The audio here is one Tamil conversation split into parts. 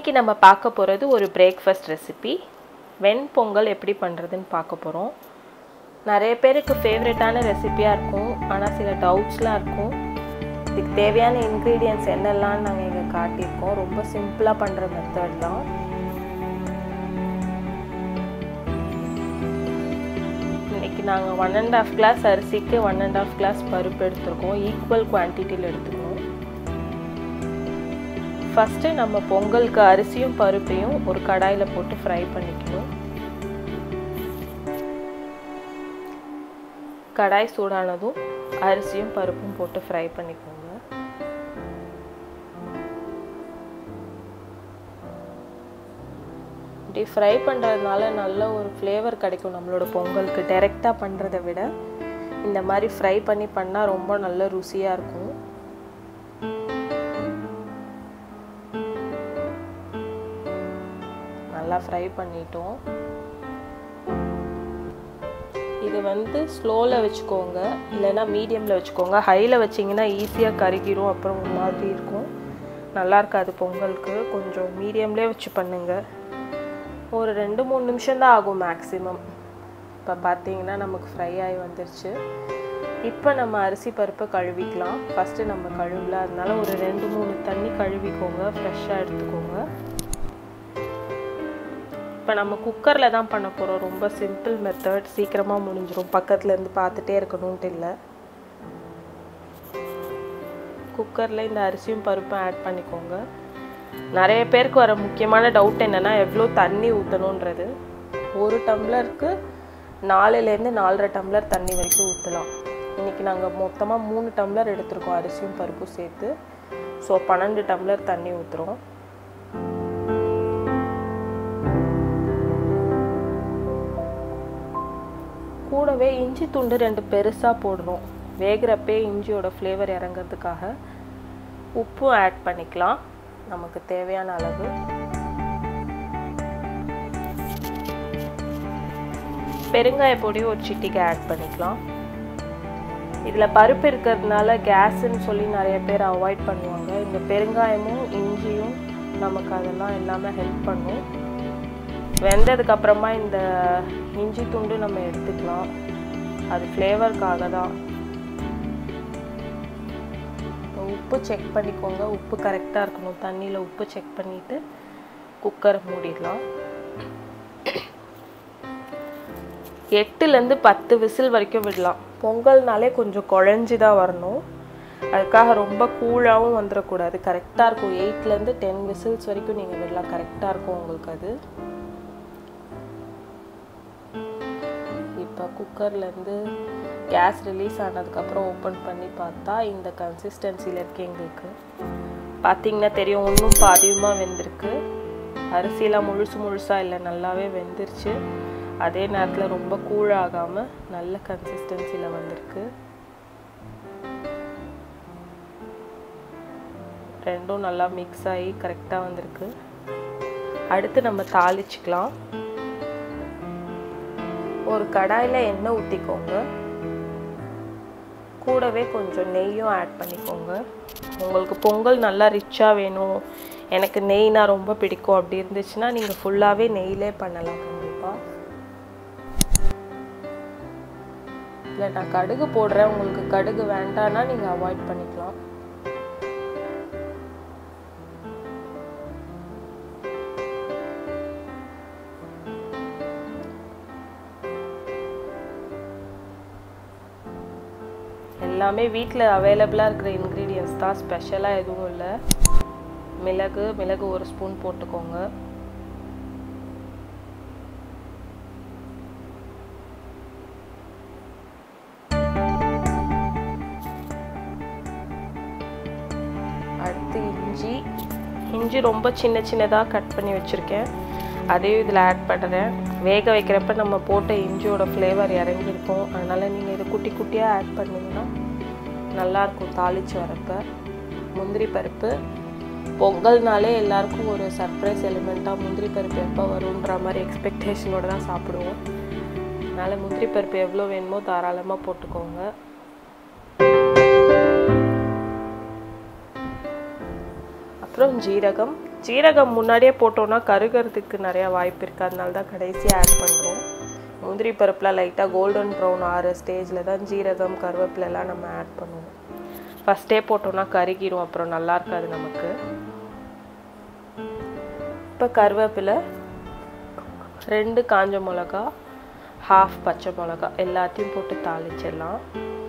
இன்றைக்கி நம்ம பார்க்க போகிறது ஒரு பிரேக்ஃபாஸ்ட் ரெசிபி வெண்பொங்கல் எப்படி பண்ணுறதுன்னு பார்க்க போகிறோம் நிறைய பேருக்கு ஃபேவரட்டான ரெசிபியாக இருக்கும் ஆனால் சில டவுட்ஸ்லாம் இருக்கும் இதுக்கு தேவையான இன்க்ரீடியன்ட்ஸ் என்னெல்லாம் நாங்கள் இங்கே காட்டியிருக்கோம் ரொம்ப சிம்பிளாக பண்ணுற மெத்தட் தான் இன்றைக்கி நாங்கள் ஒன் அண்ட் ஆஃப் கிளாஸ் அரிசிக்கு ஒன் அண்ட் ஆஃப் கிளாஸ் பருப்பு எடுத்துருக்கோம் ஈக்குவல் குவான்டிட்டியில் எடுத்துக்கணும் ஃபஸ்ட்டு நம்ம பொங்கலுக்கு அரிசியும் பருப்பையும் ஒரு கடாயில் போட்டு ஃப்ரை பண்ணிக்கணும் கடாய் சூடானதும் அரிசியும் பருப்பும் போட்டு ஃப்ரை பண்ணிக்கோங்க இப்படி ஃப்ரை பண்ணுறதுனால நல்ல ஒரு ஃப்ளேவர் கிடைக்கும் நம்மளோட பொங்கலுக்கு டைரெக்டாக பண்ணுறத விட இந்த மாதிரி ஃப்ரை பண்ணி பண்ணால் ரொம்ப நல்ல ருசியாக இருக்கும் நல்லா ஃப்ரை பண்ணிட்டோம் இது வந்து ஸ்லோவில் வச்சுக்கோங்க இல்லைன்னா மீடியமில் வச்சுக்கோங்க ஹையில் வச்சிங்கன்னா ஈஸியாக கருகிரும் அப்புறம் ஒரு மாதிரி இருக்கும் நல்லா இருக்காது பொங்கலுக்கு கொஞ்சம் மீடியம்லேயே வச்சு பண்ணுங்கள் ஒரு ரெண்டு மூணு நிமிஷம் தான் ஆகும் மேக்ஸிமம் இப்போ பார்த்தீங்கன்னா நமக்கு ஃப்ரை ஆகி வந்துருச்சு இப்போ நம்ம அரிசி பருப்பை கழுவிக்கலாம் ஃபஸ்ட்டு நம்ம கழுவல அதனால ஒரு ரெண்டு மூணு தண்ணி கழுவிக்கோங்க ஃப்ரெஷ்ஷாக எடுத்துக்கோங்க இப்போ நம்ம குக்கரில் தான் பண்ண போகிறோம் ரொம்ப சிம்பிள் மெத்தட் சீக்கிரமாக முடிஞ்சிடும் பக்கத்துலேருந்து பார்த்துட்டே இருக்கணும்ட்டு இல்லை குக்கரில் இந்த அரிசியும் பருப்பும் ஆட் பண்ணிக்கோங்க நிறைய பேருக்கு வர முக்கியமான டவுட் என்னென்னா எவ்வளோ தண்ணி ஊற்றணுன்றது ஒரு டம்ளருக்கு நாலுலேருந்து நாலரை டம்ளர் தண்ணி வரைக்கும் ஊற்றலாம் இன்றைக்கி நாங்கள் மொத்தமாக மூணு டம்ளர் எடுத்திருக்கோம் அரிசியும் பருப்பும் சேர்த்து ஸோ பன்னெண்டு டம்ளர் தண்ணி ஊற்றுறோம் கூடவே இஞ்சி துண்டு ரெண்டு பெருசாக போடுறோம் வேகிறப்பே இஞ்சியோட ஃப்ளேவர் இறங்கிறதுக்காக உப்பும் ஆட் பண்ணிக்கலாம் நமக்கு தேவையான அளவு பெருங்காய பொடி ஒரு சிட்டிக்கு ஆட் பண்ணிக்கலாம் இதில் பருப்பு இருக்கிறதுனால கேஸுன்னு சொல்லி நிறைய பேர் அவாய்ட் பண்ணுவாங்க இந்த பெருங்காயமும் இஞ்சியும் நமக்கு அதெல்லாம் எல்லாமே ஹெல்ப் பண்ணும் வெந்ததுக்கப்புறமா இந்த இஞ்சி துண்டு நம்ம எடுத்துக்கலாம் அது ஃப்ளேவருக்காக தான் உப்பு செக் பண்ணிக்கோங்க உப்பு கரெக்டாக இருக்கணும் தண்ணியில் உப்பு செக் பண்ணிவிட்டு குக்கரை மூடிடலாம் எட்டுலேருந்து பத்து விசில் வரைக்கும் விடலாம் பொங்கல்னாலே கொஞ்சம் குழஞ்சி தான் வரணும் அதுக்காக ரொம்ப கூழாகவும் வந்துடக்கூடாது கரெக்டாக இருக்கும் எயிட்லேருந்து டென் விசில்ஸ் வரைக்கும் நீங்கள் விடலாம் கரெக்டாக இருக்கும் உங்களுக்கு அது இப்போ குக்கர்லேருந்து கேஸ் ரிலீஸ் ஆனதுக்கப்புறம் ஓப்பன் பண்ணி பார்த்தா இந்த கன்சிஸ்டன்சியில் இருக்குது எங்களுக்கு பார்த்தீங்கன்னா தெரியும் ஒன்றும் பாதியமாக வெந்திருக்கு அரிசியெல்லாம் முழுசு முழுசாக இல்லை நல்லாவே வெந்துருச்சு அதே நேரத்தில் ரொம்ப கூழாகாமல் நல்ல கன்சிஸ்டன்சியில் வந்திருக்கு ரெண்டும் நல்லா மிக்ஸ் ஆகி கரெக்டாக வந்திருக்கு அடுத்து நம்ம தாளிச்சுக்கலாம் ஒரு கடாயில் எண்ணெய் ஊற்றிக்கோங்க கூடவே கொஞ்சம் நெய்யும் ஆட் பண்ணிக்கோங்க உங்களுக்கு பொங்கல் நல்லா ரிச்சாக வேணும் எனக்கு நெய்னா ரொம்ப பிடிக்கும் அப்படி இருந்துச்சுன்னா நீங்கள் ஃபுல்லாகவே நெய்லே பண்ணலாம் கண்டிப்பாக இல்லை நான் கடுகு போடுறேன் உங்களுக்கு கடுகு வேண்டான்னா நீங்கள் அவாய்ட் பண்ணிக்கலாம் எல்லாமே வீட்டில் அவைலபிளாக இருக்கிற இன்க்ரீடியன்ஸ் தான் ஸ்பெஷலாக எதுவும் இல்லை மிளகு மிளகு ஒரு ஸ்பூன் போட்டுக்கோங்க அடுத்து இஞ்சி இஞ்சி ரொம்ப சின்ன சின்னதாக கட் பண்ணி வச்சுருக்கேன் அதையும் இதில் ஆட் பண்ணுறேன் வேக வைக்கிறப்ப நம்ம போட்ட இஞ்சியோட ஃப்ளேவர் இறங்கியிருக்கும் அதனால் நீங்கள் இதை குட்டி குட்டியாக ஆட் பண்ணிங்கன்னா நல்லாயிருக்கும் தாளித்து வரப்போ முந்திரி பருப்பு பொங்கல்னாலே எல்லாருக்கும் ஒரு சர்ப்ரைஸ் எலிமெண்ட்டாக முந்திரி பருப்பு எப்போ வரும்ன்ற மாதிரி எக்ஸ்பெக்டேஷனோடு தான் சாப்பிடுவோம் அதனால் முந்திரி பருப்பு எவ்வளோ வேணுமோ தாராளமாக போட்டுக்கோங்க அப்புறம் ஜீரகம் ஜீரகம் முன்னாடியே போட்டோன்னா கருகிறதுக்கு நிறையா வாய்ப்பு இருக்குது அதனால தான் கடைசியாக ஆட் பண்ணுறோம் முந்திரி பருப்பில் லைட்டாக கோல்டன் ப்ரௌன் ஆறு ஸ்டேஜில் தான் ஜீரகம் கருவேப்பிலெல்லாம் நம்ம ஆட் பண்ணுவோம் ஃபஸ்ட்டே போட்டோன்னா கருகிரும் அப்புறம் நல்லா இருக்காது நமக்கு இப்போ கருவேப்பிலை ரெண்டு காஞ்ச மிளகா ஹாஃப் பச்சை மிளகா எல்லாத்தையும் போட்டு தாளிச்சிடலாம்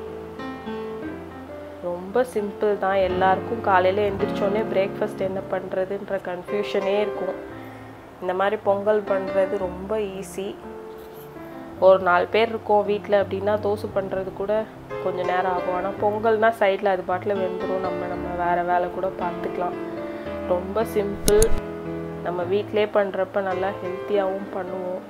ரொம்ப சிம்பிள் தான் எல்லாருக்கும் காலையில் எழுந்திரிச்சோடனே பிரேக்ஃபாஸ்ட் என்ன பண்ணுறதுன்ற கன்ஃபியூஷனே இருக்கும் இந்த மாதிரி பொங்கல் பண்ணுறது ரொம்ப ஈஸி ஒரு நாலு பேர் இருக்கோம் வீட்டில் அப்படின்னா தோசை பண்ணுறது கூட கொஞ்சம் நேரம் ஆகும் ஆனால் பொங்கல்னால் சைடில் அது பாட்டில் வெந்துடும் நம்ம நம்ம வேறு வேலை கூட பார்த்துக்கலாம் ரொம்ப சிம்பிள் நம்ம வீட்டிலே பண்ணுறப்ப நல்லா ஹெல்த்தியாகவும் பண்ணுவோம்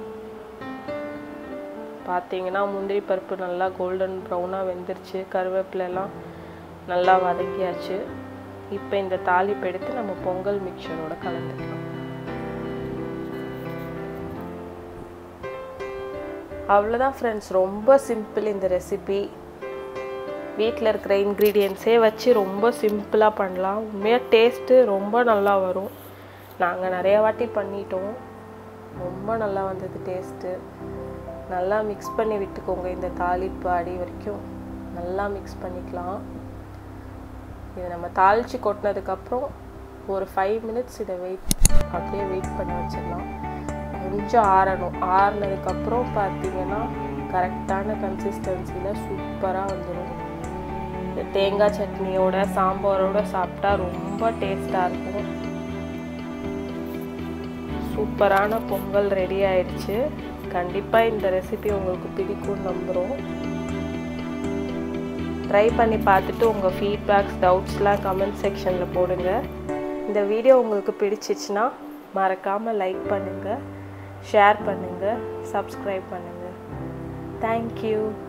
பார்த்தீங்கன்னா முந்திரி பருப்பு நல்லா கோல்டன் ப்ரௌனாக வெந்துருச்சு கருவேப்பிலெல்லாம் நல்லா வதக்கியாச்சு இப்போ இந்த தாளிப்பு எடுத்து நம்ம பொங்கல் மிக்சரோட கலந்துக்கலாம் அவ்வளோதான் ஃப்ரெண்ட்ஸ் ரொம்ப சிம்பிள் இந்த ரெசிபி வீட்டில் இருக்கிற இன்க்ரீடியன்ஸே வச்சு ரொம்ப சிம்பிளாக பண்ணலாம் உண்மையாக டேஸ்ட்டு ரொம்ப நல்லா வரும் நாங்கள் நிறைய வாட்டி பண்ணிட்டோம் ரொம்ப நல்லா வந்தது டேஸ்ட்டு நல்லா மிக்ஸ் பண்ணி விட்டுக்கோங்க இந்த தாளிப்பு அடி வரைக்கும் நல்லா மிக்ஸ் பண்ணிக்கலாம் இதை நம்ம தாளித்து கொட்டினதுக்கப்புறம் ஒரு ஃபைவ் மினிட்ஸ் இதை வெயிட் அப்படியே வெயிட் பண்ண வச்சிடலாம் கொஞ்சம் ஆறணும் ஆறுனதுக்கப்புறம் பார்த்தீங்கன்னா கரெக்டான கன்சிஸ்டன்சியில் சூப்பராக வந்துடும் இந்த தேங்காய் சட்னியோட சாம்பாரோட சாப்பிட்டா ரொம்ப டேஸ்ட்டாக இருக்கும் சூப்பரான பொங்கல் ரெடி ஆயிடுச்சு கண்டிப்பாக இந்த ரெசிபி உங்களுக்கு பிடிக்கும்னு நம்புகிறோம் ட்ரை பண்ணி பார்த்துட்டு உங்கள் ஃபீட்பேக்ஸ் டவுட்ஸ்லாம் கமெண்ட் செக்ஷனில் போடுங்க இந்த வீடியோ உங்களுக்கு பிடிச்சிச்சின்னா மறக்காமல் லைக் பண்ணுங்கள் ஷேர் பண்ணுங்கள் சப்ஸ்கிரைப் பண்ணுங்கள் தேங்க்யூ